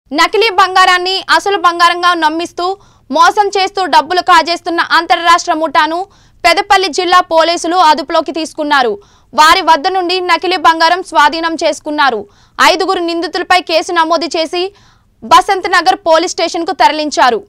నకిలీ బంగారాన్ని అసలు బంగారంగా నమ్మిస్తూ మోసం చేస్తూ డబ్బులు కాజేస్తున్న అంతర్రాష్ట్ర ముఠాను పెదపల్లి జిల్లా పోలీసులు అదుపులోకి తీసుకున్నారు వారి వద్ద నుండి నకిలీ బంగారం స్వాధీనం చేసుకున్నారు ఐదుగురు నిందితులపై కేసు నమోదు చేసి బసంత్ నగర్ పోలీస్ స్టేషన్కు తరలించారు